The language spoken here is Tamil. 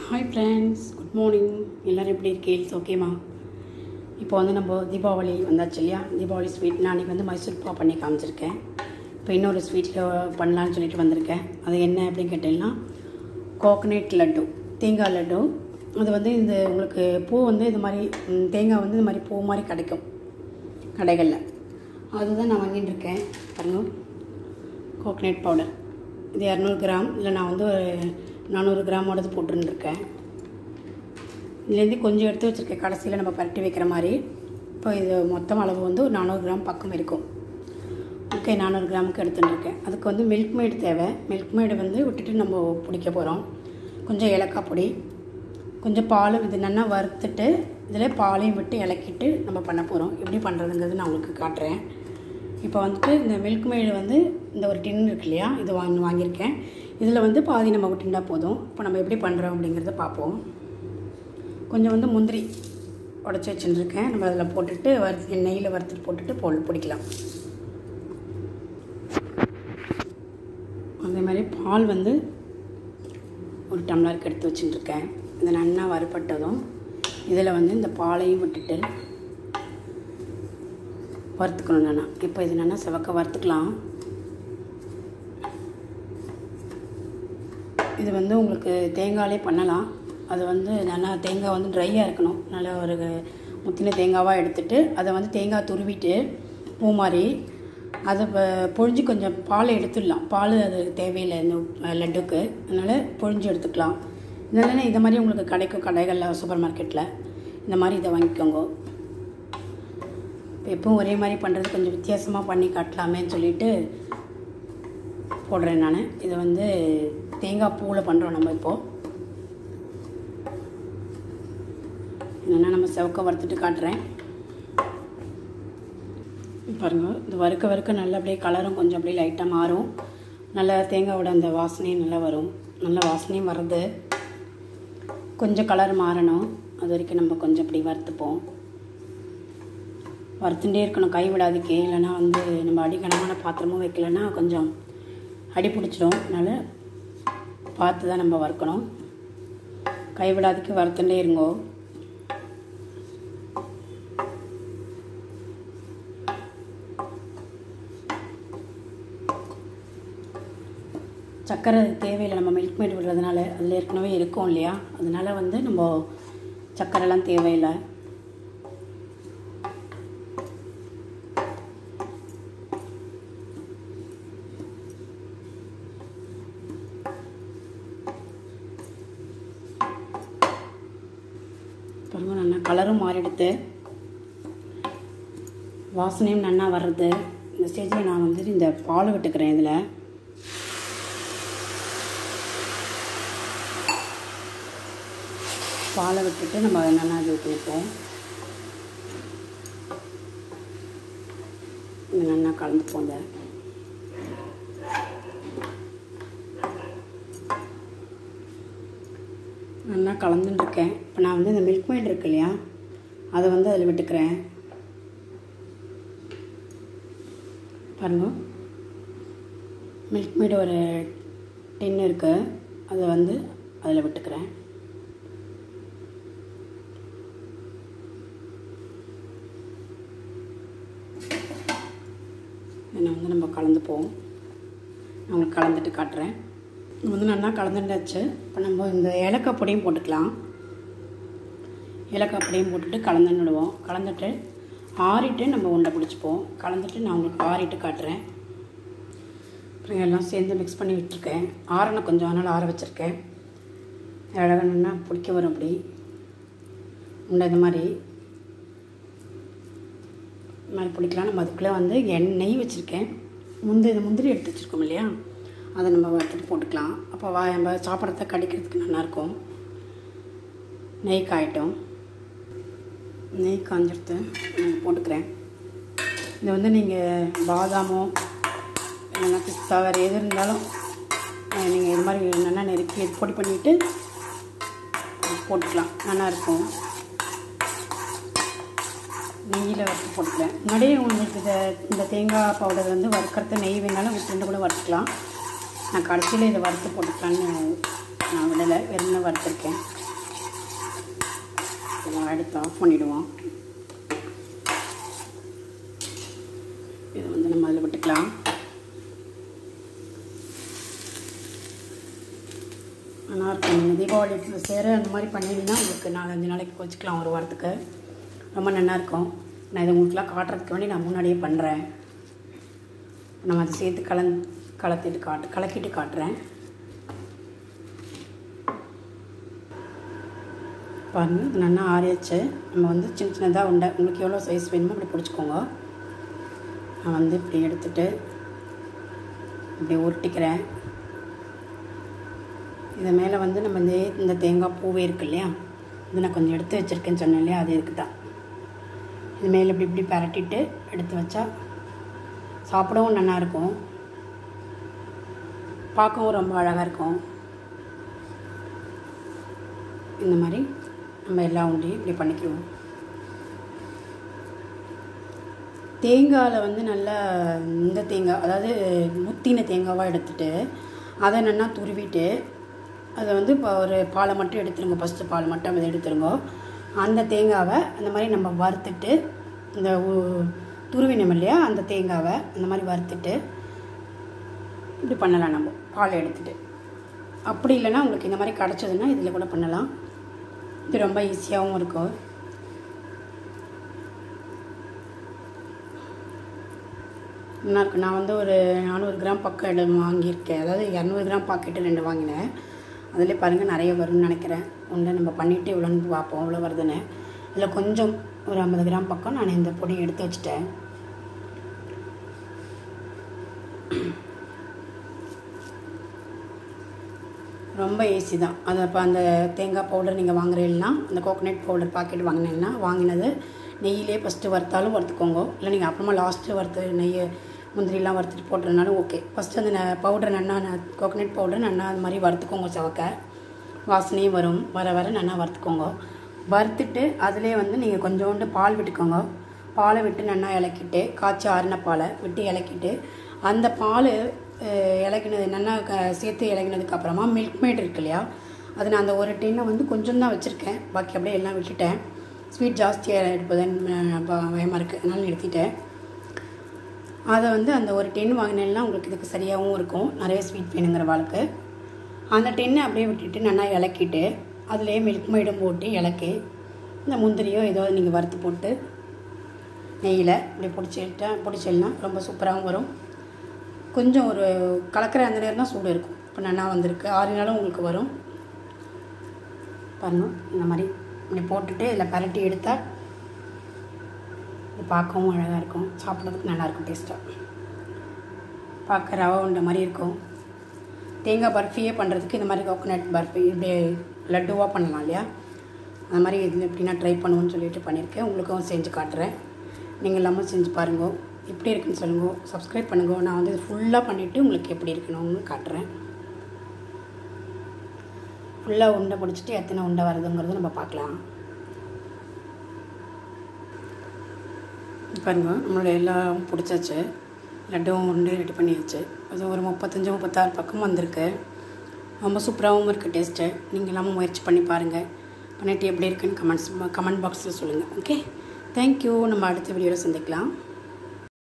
ஹாய் ஃப்ரெண்ட்ஸ் குட் மார்னிங் எல்லோரும் எப்படி இருக்கீங்க ஓகேம்மா இப்போ வந்து நம்ம தீபாவளி வந்தாச்சு இல்லையா தீபாவளி ஸ்வீட் நான் அன்றைக்கி வந்து மைசூர் பா பண்ணி காமிச்சிருக்கேன் இப்போ இன்னொரு ஸ்வீட்டில் பண்ணலான்னு சொல்லிட்டு வந்திருக்கேன் அது என்ன அப்படின்னு கேட்டீங்கன்னா கோகனட் லட்டு தேங்காய் லட்டு அது வந்து இந்த உங்களுக்கு பூ வந்து இது மாதிரி ம், தேங்காய் வந்து இது மாதிரி பூ மாதிரி கிடைக்கும் கடைகளில் அதுதான் நான் வாங்கிட்டு இருக்கேன் பாருங்க கோகனட் பவுடர் இது இரநூறு கிராம் இல்லை நான் வந்து ஒரு நானூறு கிராமோடது போட்டுருந்துருக்கேன் இதுலேருந்து கொஞ்சம் எடுத்து வச்சுருக்கேன் கடைசியில் நம்ம பரட்டி வைக்கிற மாதிரி இப்போ இது மொத்தம் அளவு வந்து ஒரு நானூறு கிராம் பக்கம் இருக்கும் ஓகே நானூறு கிராமுக்கு எடுத்துட்டுருக்கேன் அதுக்கு வந்து மில்க் மேடு தேவை மில்க் மேடு வந்து விட்டுட்டு நம்ம பிடிக்க போகிறோம் கொஞ்சம் ஏலக்காய் பொடி கொஞ்சம் பால் இது நல்லா வறுத்துட்டு இதில் பாலையும் விட்டு இலக்கிட்டு நம்ம பண்ண போகிறோம் எப்படி பண்ணுறதுங்கிறது நான் உங்களுக்கு காட்டுறேன் இப்போ வந்துட்டு இந்த மில்க் மேடு வந்து இந்த ஒரு டின் இருக்கு இல்லையா இது வாங்கி வாங்கியிருக்கேன் இதில் வந்து பாதி நம்ம விட்டுண்டா போதும் இப்போ நம்ம எப்படி பண்ணுறோம் அப்படிங்கிறத பார்ப்போம் கொஞ்சம் வந்து முந்திரி உடச்சி வச்சுருக்கேன் நம்ம அதில் போட்டுட்டு வறுத்து நெய்யில் வறுத்துட்டு போட்டுட்டு போல் பிடிக்கலாம் அதே மாதிரி பால் வந்து ஒரு டம்ளருக்கு எடுத்து வச்சுட்டுருக்கேன் இது நல்லா வறுப்பட்டதும் இதில் வந்து இந்த பாலையும் விட்டுட்டு வறுத்துக்கணும் நானா இப்போ இது நல்லா செவக்க வறுத்துக்கலாம் இது வந்து உங்களுக்கு தேங்காயிலே பண்ணலாம் அது வந்து நல்லா தேங்காய் வந்து ட்ரையாக இருக்கணும் நல்லா ஒரு முத்தின தேங்காவாக எடுத்துட்டு அதை வந்து தேங்காய் துருவிட்டு பூ மாதிரி அதை ப- புழிஞ்சு கொஞ்சம் பால் எடுத்துடலாம் பால் அது தேவையில்லை இந்த லட்டுக்கு அதனால் புழிஞ்சு எடுத்துக்கலாம் இதனால இந்த மாதிரி உங்களுக்கு கிடைக்கும் கடைகளில் சூப்பர் மார்க்கெட்டில் இந்த மாதிரி இதை வாங்கிக்கோங்க இப்போ எப்பவும் ஒரே மாதிரி பண்ணுறது கொஞ்சம் வித்தியாசமாக பண்ணி காட்டலாமேன்னு சொல்லிட்டு போடுறேன் நான் இது வந்து தேங்காய் பூவில் பண்ணுறோம் நம்ம இப்போது என்னென்னா நம்ம செவக்க வறுத்துட்டு காட்டுறேன் பாருங்க இது வறுக்க வறுக்க நல்லா அப்படியே கலரும் கொஞ்சம் அப்படியே லைட்டாக மாறும் நல்லா தேங்காயோட அந்த வாசனையும் நல்லா வரும் நல்ல வாசனையும் வருது கொஞ்சம் கலர் மாறணும் அது வரைக்கும் நம்ம கொஞ்சம் அப்படி வறுத்துப்போம் வறுத்துட்டே இருக்கணும் கை விடாதுக்கே இல்லைன்னா வந்து நம்ம அடிக்கணமான பாத்திரமும் வைக்கலன்னா கொஞ்சம் அடி பிடிச்சிடும் அதனால் பார்த்து தான் நம்ம வறுக்கணும் கை விடாதுக்கு வறுத்துட்டே இருங்கோ சர்க்கரை தேவையில்லை நம்ம மில்க் மேட் விடுறதுனால அதில் ஏற்கனவே இருக்கும் இல்லையா அதனால வந்து நம்ம சர்க்கரைலாம் தேவையில்லை பாருங்க நல்லா கலரும் மாறிடுது வாசனையும் நல்லா வர்றது இந்த ஸ்டேஜில் நான் வந்து இந்த பால் விட்டுக்கிறேன் இதில் பாலை விட்டுட்டு நம்ம அதை நல்லா இது வைப்போம் இது நல்லா கலந்துப்போம் இதை நல்லா கலந்துட்டு இருக்கேன் இப்போ நான் வந்து இந்த மில்க் மேட் இருக்கு இல்லையா அதை வந்து அதில் விட்டுக்கிறேன் பாருங்க மில்க் மேட் ஒரு டின் இருக்குது அதை வந்து அதில் விட்டுக்கிறேன் இதை வந்து நம்ம கலந்துப்போம் நான் உங்களுக்கு கலந்துட்டு காட்டுறேன் இது வந்து நல்லா கலந்துட்டாச்சு இப்போ நம்ம இந்த ஏலக்காய் பொடியும் போட்டுக்கலாம் ஏலக்காய் பொடியும் போட்டுட்டு கலந்துன்னுடுவோம் கலந்துட்டு ஆறிட்டு நம்ம உண்டை பிடிச்சிப்போம் கலந்துட்டு நான் உங்களுக்கு ஆறிட்டு காட்டுறேன் அப்புறம் எல்லாம் சேர்ந்து மிக்ஸ் பண்ணி விட்டுருக்கேன் ஆறனை கொஞ்சம் அதனால் ஆற வச்சுருக்கேன் அழகானா பிடிக்க வரும் அப்படி உண்டை இந்த மாதிரி இந்த மாதிரி பிடிக்கலாம் நம்ம அதுக்குள்ளே வந்து எண்ணெய் வச்சுருக்கேன் முந்தி இந்த முந்திரி எடுத்து வச்சுருக்கோம் இல்லையா அதை நம்ம வறுத்துட்டு போட்டுக்கலாம் அப்போ வா நம்ம சாப்பிட்றத கடிக்கிறதுக்கு நல்லாயிருக்கும் நெய் காயட்டும் நெய் காஞ்சிடுத்து நான் போட்டுக்கிறேன் இது வந்து நீங்கள் பாதாமோ இல்லைன்னா பிஸ்தா வேறு எது இருந்தாலும் நீங்கள் இது மாதிரி நல்லா நெருக்கி பொடி பண்ணிவிட்டு போட்டுக்கலாம் நல்லாயிருக்கும் நெய்யில் வறுத்து போட்டுக்கிறேன் முன்னாடியே உங்களுக்கு இதை இந்த தேங்காய் பவுடர் வந்து வறுக்கிறது நெய் வேணாலும் விட்டு கூட வறுத்துக்கலாம் நான் கடைசியில் இதை வறுத்து போட்டுக்கலான்னு நான் விடலை வெறும்னு வறுத்துருக்கேன் அவ்வளோதான் எடுத்து ஆஃப் பண்ணிவிடுவோம் இது வந்து நம்ம அதில் விட்டுக்கலாம் நல்லா இருக்கும் நீங்கள் தீபாவளி சேர அந்த மாதிரி பண்ணிங்கன்னா உங்களுக்கு நாலஞ்சு நாளைக்கு வச்சுக்கலாம் ஒரு வாரத்துக்கு ரொம்ப நல்லா இருக்கும் நான் இதை உங்களுக்குலாம் காட்டுறதுக்கு வேண்டி நான் முன்னாடியே பண்ணுறேன் நம்ம அதை சேர்த்து கலந் கலத்திட்டு காட்டு கலக்கிட்டு காட்டுறேன் பாருங்கள் இது நல்லா ஆறியாச்சு நம்ம வந்து சின்ன சின்னதாக உண்டை உங்களுக்கு எவ்வளோ சைஸ் வேணுமோ அப்படி பிடிச்சிக்கோங்க நான் வந்து இப்படி எடுத்துட்டு இப்படி உருட்டிக்கிறேன் இது மேலே வந்து நம்ம இந்த இந்த தேங்காய் பூவே இருக்கு இல்லையா இது நான் கொஞ்சம் எடுத்து வச்சுருக்கேன்னு சொன்னேன் இல்லையா அது இருக்குது தான் இது மேலே இப்படி இப்படி பரட்டிட்டு எடுத்து வச்சா சாப்பிடவும் நல்லா இருக்கும் பார்க்கவும் ரொம்ப அழகாக இருக்கும் இந்த மாதிரி நம்ம எல்லா உண்டையும் இப்படி பண்ணிக்குவோம் தேங்காயில் வந்து நல்லா இந்த தேங்காய் அதாவது முத்தின தேங்காவாக எடுத்துட்டு அதை நல்லா துருவிட்டு அதை வந்து இப்போ ஒரு பாலை மட்டும் எடுத்துருங்க ஃபஸ்ட்டு பால் மட்டும் அதை எடுத்துருங்க அந்த தேங்காவை அந்த மாதிரி நம்ம வறுத்துட்டு இந்த உ- துருவினோம் இல்லையா அந்த தேங்காவை அந்த மாதிரி வறுத்துட்டு இப்படி பண்ணலாம் நம்ம பால் எடுத்துட்டு அப்படி இல்லைன்னா உங்களுக்கு இந்த மாதிரி கிடச்சதுன்னா இதில் கூட பண்ணலாம் இது ரொம்ப ஈஸியாகவும் இருக்கும் நல்லா இருக்கும் நான் வந்து ஒரு நானூறு கிராம் பக்கம் இடம் வாங்கியிருக்கேன் அதாவது இரநூறு கிராம் பாக்கெட்டு ரெண்டு வாங்கினேன் அதில் பாருங்கள் நிறைய வரும்னு நினைக்கிறேன் ஒன்று நம்ம பண்ணிவிட்டு இவ்வளோன்னு பார்ப்போம் எவ்வளோ வருதுன்னு இதில் கொஞ்சம் ஒரு ஐம்பது கிராம் பக்கம் நான் இந்த பொடி எடுத்து வச்சுட்டேன் ரொம்ப ஈஸி தான் அது அப்போ அந்த தேங்காய் பவுடர் நீங்கள் வாங்குறீங்கன்னா அந்த கோகோனட் பவுடர் பாக்கெட் வாங்கினீங்கன்னா வாங்கினது நெய்யிலே ஃபஸ்ட்டு வறுத்தாலும் வறுத்துக்கோங்க இல்லை நீங்கள் அப்புறமா லாஸ்ட்டு வறுத்து நெய் முந்திரிலாம் வறுத்துட்டு போட்டுறதுனாலும் ஓகே ஃபஸ்ட்டு அந்த பவுடர் நன்னா கோகோனட் பவுடர் நன்னா அது மாதிரி வறுத்துக்கோங்க சவக்க வாசனையும் வரும் வர வர நல்லா வறுத்துக்கோங்க வறுத்துட்டு அதிலே வந்து நீங்கள் கொஞ்சோண்டு பால் விட்டுக்கோங்க பாலை விட்டு நல்லா இலக்கிட்டு காய்ச்சி ஆறின பாலை விட்டு இலக்கிட்டு அந்த பால் அஹ், இலக்கினது நல்லா க சேர்த்து இலக்கினதுக்கு அப்புறமா மில்க் மேட் இருக்கு இல்லையா அது நான் அந்த ஒரு டின்னை வந்து கொஞ்சம் தான் வச்சுருக்கேன் பாக்கி அப்படியே எல்லாம் விட்டுட்டேன் ஸ்வீட் ஜாஸ்தியாக எடுப்பதுன்னு ப- பயமாக இருக்குது அதனால நிறுத்திட்டேன் அதை வந்து அந்த ஒரு டென் வாங்கினேன்னா உங்களுக்கு இதுக்கு சரியாகவும் இருக்கும் நிறைய ஸ்வீட் வேணுங்கிற வாழ்க்கை அந்த டென்னை அப்படியே விட்டுட்டு நல்லா இலக்கிட்டு அதுலேயே மில்க் மைடும் போட்டு இலக்கி இந்த முந்திரியோ ஏதோ நீங்கள் வறுத்து போட்டு நெய்யில் இப்படி பிடிச்சிட்டா பிடிச்சிடலாம் ரொம்ப சூப்பராகவும் வரும் கொஞ்சம் ஒரு கலக்கிற அந்த நேரம் தான் சூடு இருக்கும் இப்போ நல்லா வந்திருக்கு ஆறு நாளும் உங்களுக்கு வரும் பாருங்க இந்த மாதிரி இப்படி போட்டுட்டு இதில் பரட்டி எடுத்தால் இது பார்க்கவும் அழகாக இருக்கும் சாப்பிட்றதுக்கு நல்லாயிருக்கும் டேஸ்ட்டாக பார்க்க ரவை உண்ட மாதிரி இருக்கும் தேங்காய் பர்ஃபியே பண்ணுறதுக்கு இந்த மாதிரி கோகோனட் பர்ஃபி இப்படி லட்டுவாக பண்ணலாம் இல்லையா அந்த மாதிரி இதில் எப்படின்னா ட்ரை பண்ணுவோன்னு சொல்லிட்டு பண்ணியிருக்கேன் உங்களுக்கும் செஞ்சு காட்டுறேன் நீங்கள் எல்லாமே செஞ்சு பாருங்க எப்படி இருக்குன்னு சொல்லுங்க சப்ஸ்கிரைப் பண்ணுங்க நான் வந்து ஃபுல்லாக பண்ணிவிட்டு உங்களுக்கு எப்படி இருக்கணும்னு காட்டுறேன் ஃபுல்லாக உண்டை பிடிச்சிட்டு எத்தனை உண்டை வருதுங்கிறத நம்ம பார்க்கலாம் பாருங்க நம்மளோட எல்லாம் பிடிச்சாச்சு லட்டும் உண்டு ரெடி பண்ணியாச்சு அது ஒரு முப்பத்தஞ்சு முப்பத்தாறு பக்கம் வந்திருக்கு ரொம்ப சூப்பராகவும் இருக்குது டேஸ்ட்டு நீங்கள் எல்லாமும் முயற்சி பண்ணி பாருங்கள் பண்ணிட்டு எப்படி இருக்குன்னு கமெண்ட்ஸ் கமெண்ட் பாக்ஸில் சொல்லுங்கள் ஓகே தேங்க்யூ நம்ம அடுத்த வீடியோவில் சந்திக்கலாம்